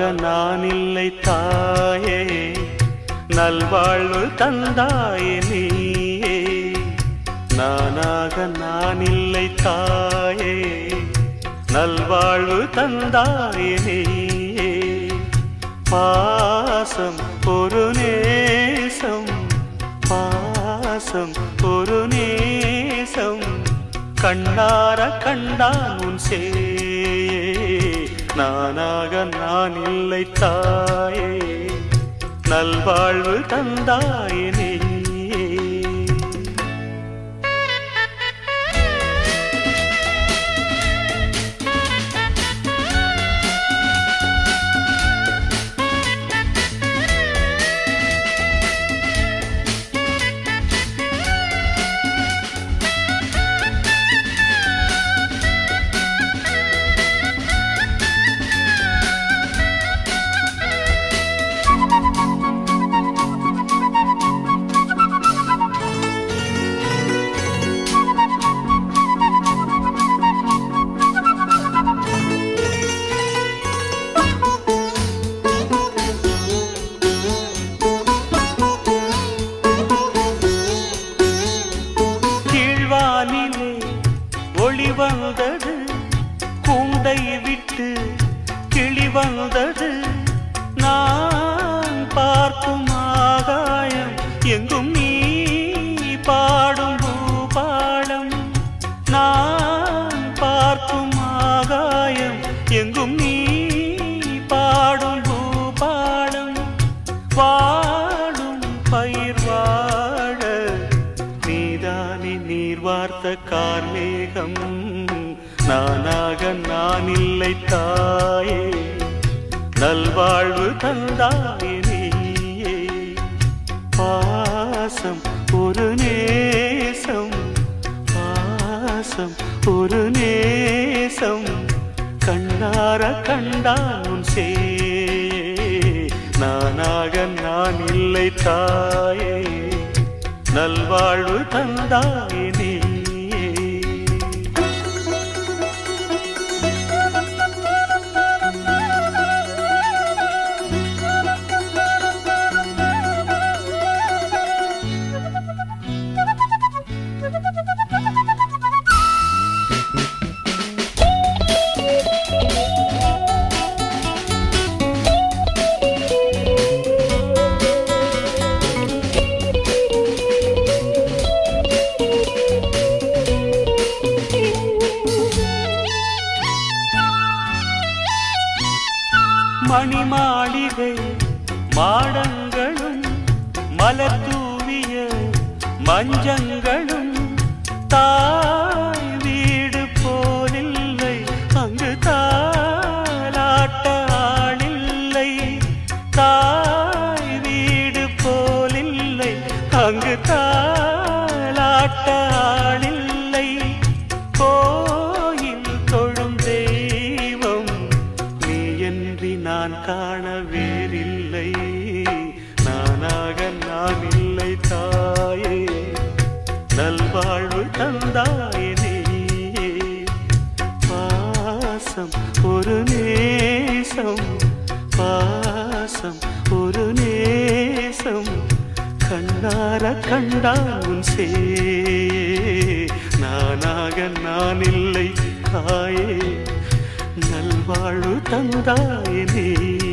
நான் இல்லை தாயே நல்வாழ்வு தந்தாயே நீயே நானாக நான் இல்லை தாயே நல்வாழ்வு தந்தாயே நீயே பாசம் ஒரு நேசம் பாசம் ஒரு நேசம் கண்ணார கண்டான் உன் சே நானாக நான் இல்லை தாயே நல்வாழ்வு தந்தாயே நீயே கீழ்வானிலே ஒளி வந்தது கூண்டை விட்டு கிளி வந்தது நான் பார்க்கும் ஆகாயம் எங்கும் நீ பாடும் பூபாலம் நான் பார்க்கும் ஆகாயம் எங்கும் நீ பாடும் பூபாலம் வாடும் பயிர் வாழ நீதானே நீர் வார்த்த கார்மேகம் நானாக நான் இல்லை தாயே நல்வாழ்வு தந்தாயே நீயே பாசம் ஒரு நேசம் பாசம் ஒரு நேசம் கண்ணார கண்டான் உன் சே நானாக நான் இல்லை தாயே நல்வாழ்வு தந்தாயே நீயே மணிமாளிகை மாடங்களும் மலர் தூவிய மஞ்சங்களும் தாய் வீடு போலில்லை அங்கு தாலாட்ட ஆளில்லை தாய் வீடு போலில்லை அங்கு தாலாட்ட ஆளில்லை கோயில் தொழும் தெய்வம் நீ என்று நான் காண வேறில்லை நானாக நான் இல்லை தாயே நல்வாழ்வு தந்தாயே நீயே பாசம் ஒரு நேசம் பாசம் ஒரு நேசம் கண்ணார கண்டான் உன் சே நானாக நான் இல்லை தாயே நல்வாழ்வு தந்தாயே நீ